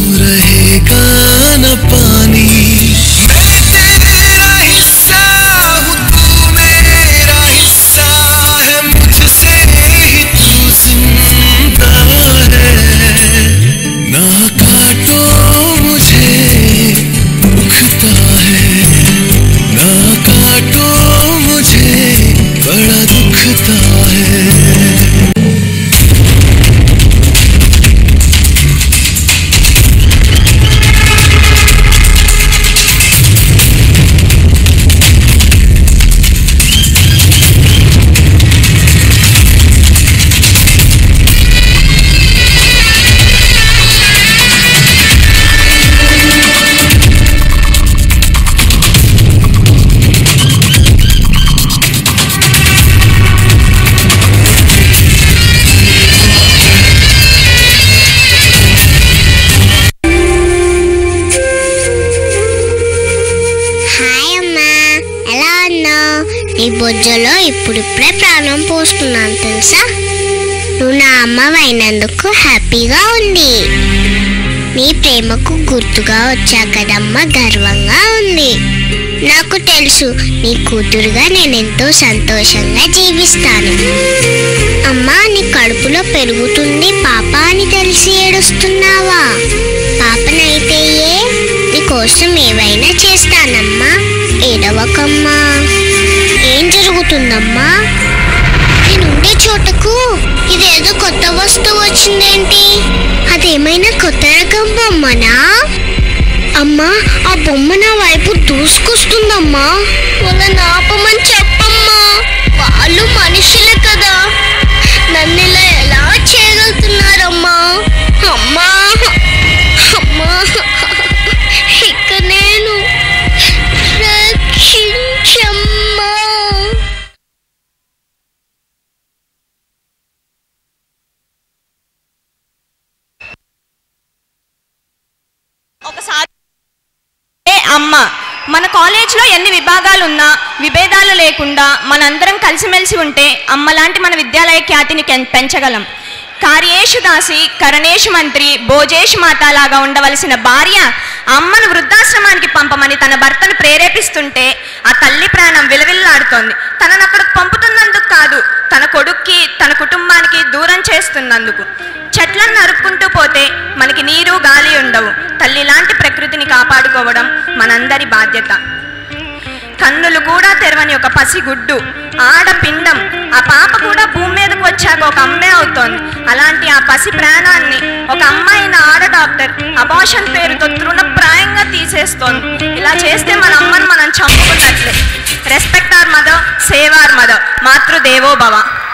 रहेगा न पानी मैं तेरा हिस्सा हूँ तू मेरा हिस्सा है मुझसे ही तू जिंदा है ना काटो मुझे दुखता है ना काटो मुझे बड़ा दुखता है హాయ్ అమ్మా ఎలా ఉన్నావు నీ బొజ్జలో ఇప్పుడిప్పుడే ప్రాణం పోసుకున్నాను తెలుసా నువ్వు నా అమ్మవైనందుకు హ్యాపీగా ఉంది నీ ప్రేమకు గుర్తుగా వచ్చా కదమ్మా గర్వంగా ఉంది నాకు తెలుసు నీ కూతురుగా నేను ఎంతో సంతోషంగా జీవిస్తాను అమ్మా నీ కడుపులో పెరుగుతుంది పాప అని తెలిసి ఏడుస్తున్నావా పాపనైతే ఏ నీ కోసం ఏవైనా చేస్తానమ్మా ఏడవకమ్మా ఏం జరుగుతుందమ్మా నేనుండే చోటకు ఇదేదో కొత్త వస్తువు వచ్చిందేంటి అదేమైనా కొత్త రకం బొమ్మనా అమ్మా ఆ బొమ్మ నా వైపు దూసుకొస్తుందమ్మా వాళ్ళని ఆపమని చెప్పమ్మా వాళ్ళు మనుషులే కదా నన్ను ఇలా ఎలా చేయగలుగుతున్నారమ్మా అమ్మా అమ్మా ఇక నేను రక్షించమ్మా ఒకసారి ఏ అమ్మ మన కాలేజ్లో ఎన్ని విభాగాలు ఉన్నా విభేదాలు లేకుండా మనందరం కలిసిమెలిసి ఉంటే అమ్మ లాంటి మన విద్యాలయ ఖ్యాతిని కెన్- పెంచగలం కార్యేషు దాసి కరణేషు మంత్రి భోజేషు మాత లాగా ఉండవలసిన భార్య అమ్మను వృద్ధాశ్రమానికి పంపమని తన భర్తను ప్రేరేపిస్తుంటే ఆ తల్లి ప్రాణం విలవిల్లాడుతోంది తనను అక్కడికి పంపుతున్నందుకు కాదు తన కొడుక్కి తన కుటుంబానికి దూరం చేస్తున్నందుకు చెట్లను నరుక్కుంటూ పోతే మనకి నీరు గాలి ఉండవు తల్లి లాంటి ప్రకృతిని కాపాడుకోవడం మనందరి బాధ్యత కన్నులు కూడా తెరవని ఒక పసిగుడ్డు ఆడపిండం ఆ పాప కూడా భూమి మీదకి వచ్చాక ఒక అమ్మే అవుతోంది అలాంటి ఆ పసి ప్రాణాన్ని ఒక అమ్మాయిన ఆడ డాక్టర్ అబాషన్ పేరుతో తృణప్రాయంగా తీసేస్తోంది ఇలా చేస్తే మన అమ్మను మనం చంపుకున్నట్లే respect our mother save our mother మాతృదేవో భవ